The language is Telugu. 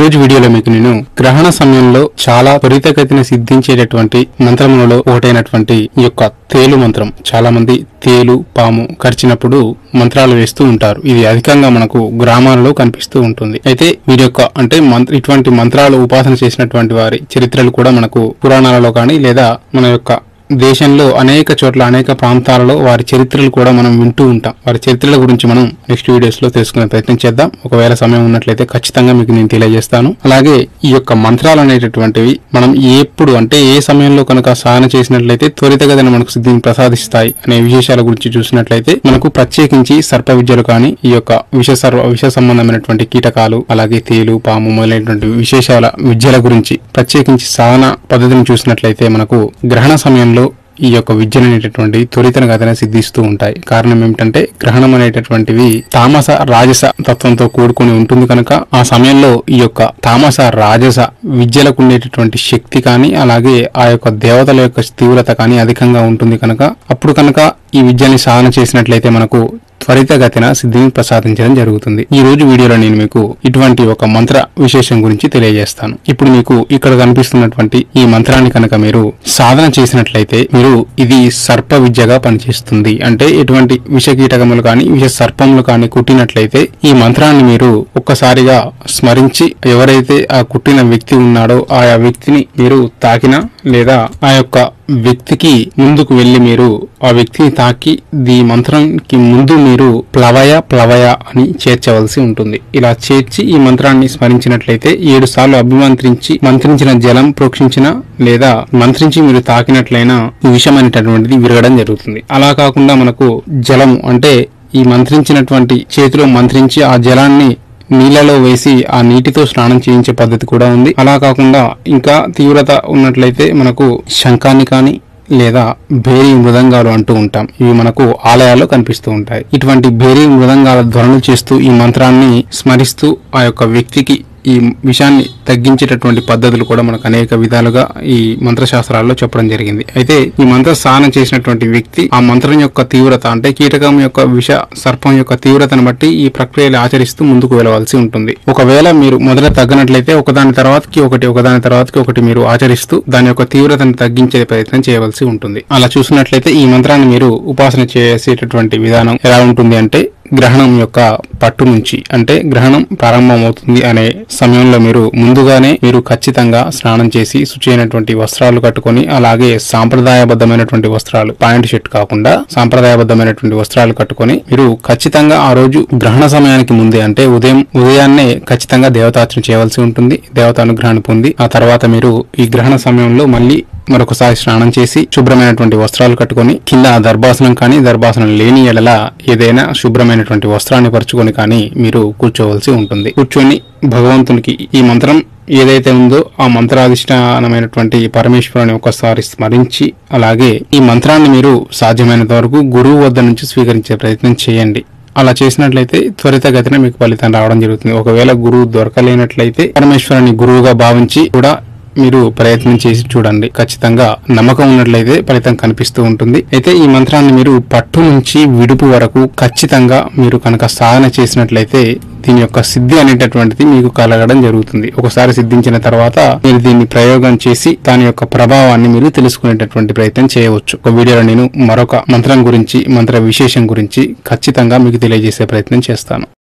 రోజు వీడియోలో మీకు నేను గ్రహణ సమయంలో చాలా త్వరితగతిన సిద్ధించేటటువంటి మంత్రములలో ఒకటైనటువంటి ఈ యొక్క తేలు మంత్రం చాలా మంది తేలు పాము కరిచినప్పుడు మంత్రాలు వేస్తూ ఉంటారు ఇది అధికంగా మనకు గ్రామాలలో కనిపిస్తూ ఉంటుంది అయితే వీరి యొక్క అంటే మంత్ర ఇటువంటి మంత్రాలు ఉపాసన చేసినటువంటి వారి చరిత్రలు కూడా మనకు పురాణాలలో కానీ లేదా మన యొక్క దేశంలో అనేక చోట్ల అనేక ప్రాంతాలలో వారి చరిత్రలు కూడా మనం వింటూ ఉంటాం వారి చరిత్రల గురించి మనం నెక్స్ట్ వీడియోస్ లో తెలుసుకునే ప్రయత్నం చేద్దాం ఒకవేళ సమయం ఉన్నట్లయితే ఖచ్చితంగా మీకు నేను తెలియజేస్తాను అలాగే ఈ యొక్క మంత్రాలు అనేటటువంటివి మనం ఎప్పుడు అంటే ఏ సమయంలో కనుక సాధన చేసినట్లయితే త్వరితగతిన మనకు సిద్ధిని ప్రసాదిస్తాయి అనే విశేషాల గురించి చూసినట్లయితే మనకు ప్రత్యేకించి సర్ప విద్యలు కానీ ఈ యొక్క విష సర్వ విష సంబంధమైనటువంటి కీటకాలు అలాగే తేలు పాము మొదలైనటువంటి విశేషాల విద్యల గురించి ప్రత్యేకించి సాధన పద్ధతిని చూసినట్లయితే మనకు గ్రహణ సమయంలో ఈ యొక్క విద్యలు అనేటటువంటి త్వరితగతిన సిద్ధిస్తూ ఉంటాయి కారణం ఏమిటంటే గ్రహణం అనేటటువంటివి తామస రాజస తత్వంతో కూడుకొని ఉంటుంది కనుక ఆ సమయంలో ఈ యొక్క తామస రాజస విద్యలకు ఉండేటటువంటి శక్తి కానీ అలాగే ఆ యొక్క దేవతల యొక్క తీవ్రత కానీ అధికంగా ఉంటుంది కనుక అప్పుడు కనుక ఈ విద్యని సాధన చేసినట్లయితే మనకు త్వరితగతిన సిద్ధిని ప్రసాదించడం జరుగుతుంది ఈ రోజు వీడియోలో నేను మీకు ఇటువంటి ఒక మంత్ర విశేషం గురించి తెలియజేస్తాను ఇప్పుడు మీకు ఇక్కడ కనిపిస్తున్నటువంటి ఈ మంత్రాన్ని కనుక మీరు సాధన చేసినట్లయితే మీరు ఇది సర్ప విద్యగా పనిచేస్తుంది అంటే ఎటువంటి విష కీటకములు కానీ విష సర్పములు కానీ కుట్టినట్లయితే ఈ మంత్రాన్ని మీరు ఒక్కసారిగా స్మరించి ఎవరైతే ఆ కుట్టిన వ్యక్తి ఉన్నాడో ఆయా వ్యక్తిని మీరు తాకినా లేదా ఆ యొక్క వ్యక్తికి ముందుకు వెళ్లి మీరు ఆ వ్యక్తిని తాకి ఈ మంత్రంకి ముందు మీరు ప్లవయ ప్లవయ అని చేర్చవలసి ఉంటుంది ఇలా చేర్చి ఈ మంత్రాన్ని స్మరించినట్లయితే ఏడు సార్లు అభిమంత్రించి మంత్రించిన జలం ప్రోక్షించిన లేదా మంత్రించి మీరు తాకినట్లయినా ఈ విషం అనేటటువంటిది విరగడం జరుగుతుంది అలా కాకుండా మనకు జలము అంటే ఈ మంత్రించినటువంటి చేతిలో మంత్రించి ఆ జలాన్ని నీళ్ళలో వేసి ఆ నీటితో స్నానం చేయించే పద్ధతి కూడా ఉంది అలా కాకుండా ఇంకా తీవ్రత ఉన్నట్లయితే మనకు శంఖాన్ని కానీ లేదా భేరీ మృదంగాలు అంటూ ఉంటాం ఇవి మనకు ఆలయాల్లో కనిపిస్తూ ఉంటాయి ఇటువంటి భేరీ మృదంగాల ధ్వనులు చేస్తూ ఈ మంత్రాన్ని స్మరిస్తూ ఆ యొక్క వ్యక్తికి ఈ విషయాన్ని తగ్గించేటటువంటి పద్ధతులు కూడా మనకు అనేక విధాలుగా ఈ మంత్రశాస్త్రాల్లో చెప్పడం జరిగింది అయితే ఈ మంత్ర స్నానం చేసినటువంటి వ్యక్తి ఆ మంత్రం యొక్క తీవ్రత అంటే కీటకం యొక్క విష సర్పం యొక్క తీవ్రతను బట్టి ఈ ప్రక్రియలు ఆచరిస్తూ ముందుకు వెళ్ళవలసి ఉంటుంది ఒకవేళ మీరు మొదట తగ్గనట్లయితే ఒకదాని తర్వాతకి ఒకటి ఒకదాని తర్వాతకి ఒకటి మీరు ఆచరిస్తూ దాని యొక్క తీవ్రతను తగ్గించే ప్రయత్నం చేయవలసి ఉంటుంది అలా చూసినట్లయితే ఈ మంత్రాన్ని మీరు ఉపాసన చేసేటటువంటి విధానం ఎలా ఉంటుంది అంటే గ్రహణం యొక్క పట్టు నుంచి అంటే గ్రహణం ప్రారంభమవుతుంది అనే సమయంలో మీరు ముందుగానే మీరు ఖచ్చితంగా స్నానం చేసి శుచైనటువంటి వస్త్రాలు కట్టుకొని అలాగే సాంప్రదాయబద్ధమైనటువంటి వస్త్రాలు పాయింట్ షర్ట్ కాకుండా సాంప్రదాయబద్ధమైనటువంటి వస్త్రాలు కట్టుకొని మీరు ఖచ్చితంగా ఆ రోజు గ్రహణ సమయానికి ముందే అంటే ఉదయం ఉదయాన్నే ఖచ్చితంగా దేవతార్చన చేయవలసి ఉంటుంది దేవత అనుగ్రహాన్ని పొంది ఆ తర్వాత మీరు ఈ గ్రహణ సమయంలో మళ్ళీ మరొకసారి స్నానం చేసి శుభ్రమైనటువంటి వస్త్రాలు కట్టుకొని కింద దర్భాసనం కానీ దర్భాసనం లేని ఎడల ఏదైనా శుభ్రమైనటువంటి వస్త్రాన్ని పరుచుకొని కానీ మీరు కూర్చోవలసి ఉంటుంది కూర్చొని భగవంతునికి ఈ మంత్రం ఏదైతే ఉందో ఆ మంత్రాధిష్టానమైనటువంటి పరమేశ్వరుని ఒకసారి స్మరించి అలాగే ఈ మంత్రాన్ని మీరు సాధ్యమైనంత వరకు గురువు వద్ద నుంచి స్వీకరించే ప్రయత్నం చేయండి అలా చేసినట్లయితే త్వరితగతిన మీకు ఫలితం రావడం జరుగుతుంది ఒకవేళ గురువు దొరకలేనట్లయితే పరమేశ్వరుని గురువుగా భావించి కూడా మీరు ప్రయత్నం చేసి చూడండి ఖచ్చితంగా నమ్మకం ఉన్నట్లయితే ఫలితం కనిపిస్తూ ఉంటుంది అయితే ఈ మంత్రాన్ని మీరు పట్టు నుంచి విడుపు వరకు ఖచ్చితంగా మీరు కనుక సాధన చేసినట్లయితే దీని యొక్క సిద్ధి అనేటటువంటిది మీకు కలగడం జరుగుతుంది ఒకసారి సిద్ధించిన తర్వాత మీరు దీన్ని ప్రయోగం చేసి దాని యొక్క ప్రభావాన్ని మీరు తెలుసుకునేటటువంటి ప్రయత్నం చేయవచ్చు ఒక వీడియోలో నేను మరొక మంత్రం గురించి మంత్ర విశేషం గురించి ఖచ్చితంగా మీకు తెలియజేసే ప్రయత్నం చేస్తాను